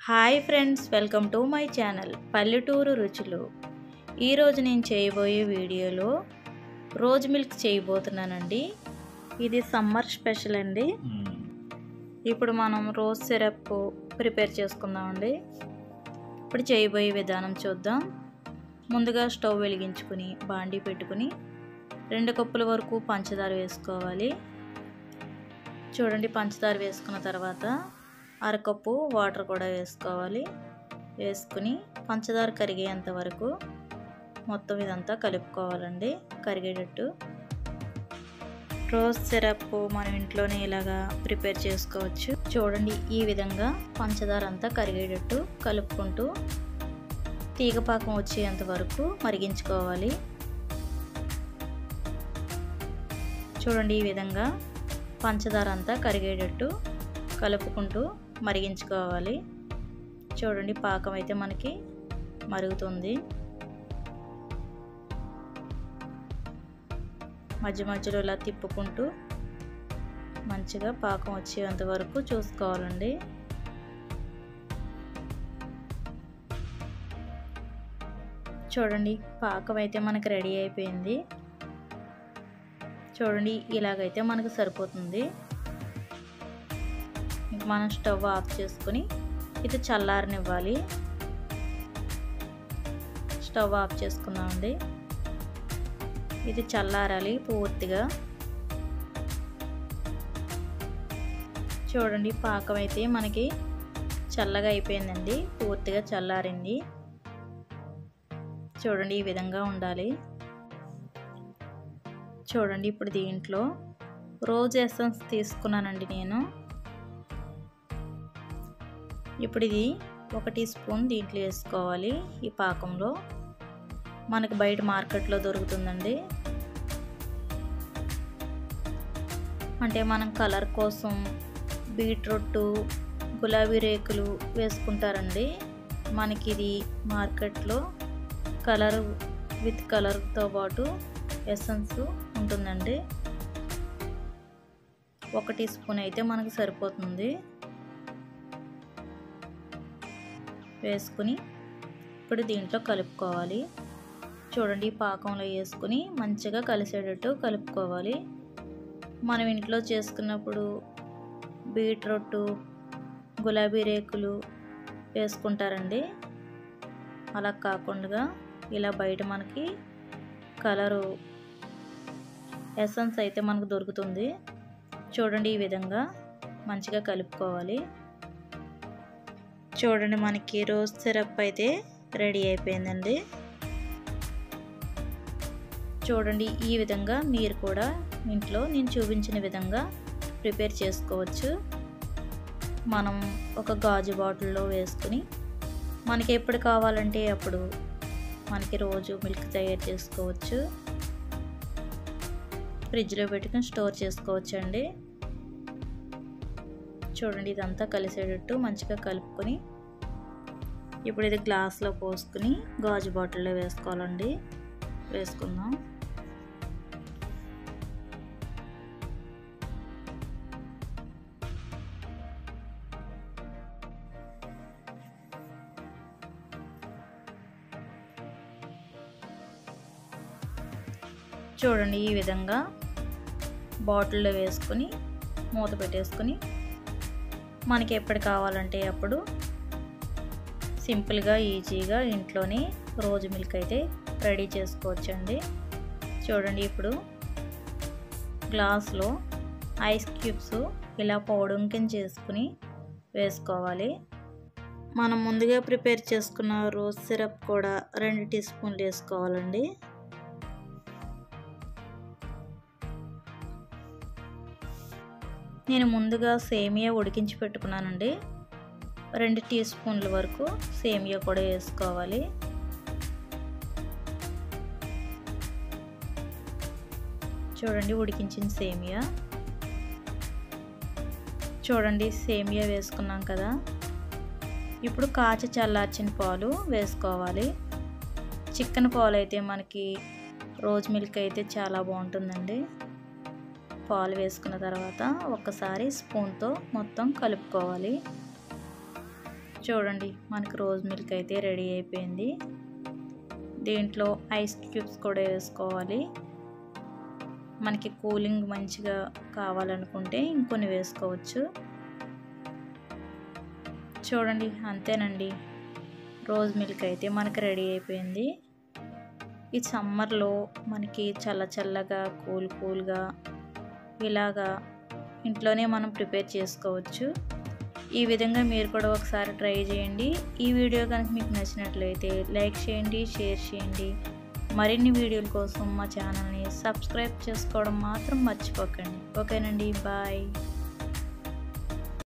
hi friends welcome to my channel పల్లెటూరు రుచులు ఈరోజు నేను చేయబోయే వీడియోలో రోజ్ మిల్క్ చేయబోతున్నానండి ఇది సమ్మర్ స్పెషల్ అండి ఇప్పుడు మనం రోజ్ సిరప్ ప్రిపేర్ చేసుకుందామండి ఇప్పుడు చేయబోయే విధానం చూద్దాం ముందుగా స్టవ్ వెలిగించుకుని బాండీ పెట్టుకుని రెండు కప్పుల వరకు పంచదార వేసుకోవాలి చూడండి పంచదార వేసుకున్న తర్వాత అరకప్పు వాటర్ కూడా వేసుకోవాలి వేసుకుని పంచదార కరిగేంత వరకు మొత్తం ఇదంతా కలుపుకోవాలండి కరిగేటట్టు రోజ్ సిరప్ మనం ఇంట్లోనే ఇలాగా ప్రిపేర్ చేసుకోవచ్చు చూడండి ఈ విధంగా పంచదార అంతా కరిగేటట్టు కలుపుకుంటూ తీగపాకం వచ్చేంత వరకు మరిగించుకోవాలి చూడండి ఈ విధంగా పంచదార అంతా కరిగేటట్టు కలుపుకుంటూ మరిగించుకోవాలి చూడండి పాకం అయితే మనకి మరుగుతుంది మధ్య మధ్యలో ఇలా తిప్పుకుంటూ మంచిగా పాకం వచ్చేంత వరకు చూసుకోవాలండి చూడండి పాకం అయితే మనకి రెడీ అయిపోయింది చూడండి ఇలాగైతే మనకు సరిపోతుంది ఇంక మనం స్టవ్ ఆఫ్ చేసుకుని ఇది చల్లారనివ్వాలి స్టవ్ ఆఫ్ చేసుకుందామండి ఇది చల్లారాలి పూర్తిగా చూడండి పాకం అయితే మనకి చల్లగా అయిపోయిందండి పూర్తిగా చల్లారింది చూడండి ఈ విధంగా ఉండాలి చూడండి ఇప్పుడు దీంట్లో రోజ్ ఎసెన్స్ తీసుకున్నానండి నేను ఇప్పుడు ఇది ఒక టీ స్పూన్ దీంట్లో వేసుకోవాలి ఈ పాకంలో మనకి బయట మార్కెట్లో దొరుకుతుందండి అంటే మనం కలర్ కోసం బీట్రూట్ గులాబీ రేకులు వేసుకుంటారండి మనకి ఇది మార్కెట్లో కలర్ విత్ కలర్తో పాటు ఎసెన్స్ ఉంటుందండి ఒక టీ స్పూన్ అయితే మనకు సరిపోతుంది వేసుకుని ఇప్పుడు దీంట్లో కలుపుకోవాలి చూడండి పాకంలో వేసుకుని మంచిగా కలిసేటట్టు కలుపుకోవాలి మనం ఇంట్లో చేసుకున్నప్పుడు బీట్రూట్ గులాబీ రేకులు వేసుకుంటారండి అలా కాకుండా ఇలా బయట మనకి కలరు ఎసెన్స్ అయితే మనకు దొరుకుతుంది చూడండి ఈ విధంగా మంచిగా కలుపుకోవాలి చూడండి మనకి రోజ్ సిరప్ అయితే రెడీ అయిపోయిందండి చూడండి ఈ విధంగా మీరు కూడా ఇంట్లో నేను చూపించిన విధంగా ప్రిపేర్ చేసుకోవచ్చు మనం ఒక గాజు బాటిల్లో వేసుకుని మనకి ఎప్పుడు కావాలంటే అప్పుడు మనకి రోజు మిల్క్ తయారు చేసుకోవచ్చు ఫ్రిడ్జ్లో పెట్టుకుని స్టోర్ చేసుకోవచ్చు అండి చూడండి ఇదంతా కలిసేటట్టు మంచిగా కలుపుకొని ఇప్పుడు ఇది గ్లాస్లో పోసుకుని గాజు బాటిల్లో వేసుకోవాలండి వేసుకుందాం చూడండి ఈ విధంగా బాటిల్లో వేసుకొని మూత పెట్టేసుకొని మనకి ఎప్పుడు కావాలంటే అప్పుడు సింపుల్గా ఈజీగా ఇంట్లోనే రోజు మిల్క్ అయితే రెడీ చేసుకోవచ్చండి చూడండి ఇప్పుడు గ్లాస్లో ఐస్ క్యూబ్స్ ఇలా పౌడర్ కింద చేసుకుని వేసుకోవాలి మనం ముందుగా ప్రిపేర్ చేసుకున్న రోజ్ సిరప్ కూడా రెండు టీ స్పూన్లు వేసుకోవాలండి నేను ముందుగా సేమియా ఉడికించి పెట్టుకున్నానండి రెండు టీ స్పూన్ల వరకు సేమియా కూడా వేసుకోవాలి చూడండి ఉడికించిన సేమియా చూడండి సేమియా వేసుకున్నాం కదా ఇప్పుడు కాచి చల్లార్చిన పాలు వేసుకోవాలి చికెన్ పాలు అయితే మనకి రోజ్ మిల్క్ అయితే చాలా బాగుంటుందండి పాలు వేసుకున్న తర్వాత ఒక్కసారి స్పూన్తో మొత్తం కలుపుకోవాలి చూడండి మనకి రోజ్ మిల్క్ అయితే రెడీ అయిపోయింది దీంట్లో ఐస్ క్యూబ్స్ కూడా వేసుకోవాలి మనకి కూలింగ్ మంచిగా కావాలనుకుంటే ఇంకొన్ని వేసుకోవచ్చు చూడండి అంతేనండి రోజ్ మిల్క్ అయితే మనకి రెడీ అయిపోయింది ఈ సమ్మర్లో మనకి చల్ల చల్లగా కూల్ కూల్గా ఇలాగా ఇంట్లోనే మనం ప్రిపేర్ చేసుకోవచ్చు ఈ విధంగా మీరు కూడా ఒకసారి ట్రై చేయండి ఈ వీడియో కనుక మీకు నచ్చినట్లయితే లైక్ చేయండి షేర్ చేయండి మరిన్ని వీడియోల కోసం మా ఛానల్ని సబ్స్క్రైబ్ చేసుకోవడం మాత్రం మర్చిపోకండి ఓకేనండి బాయ్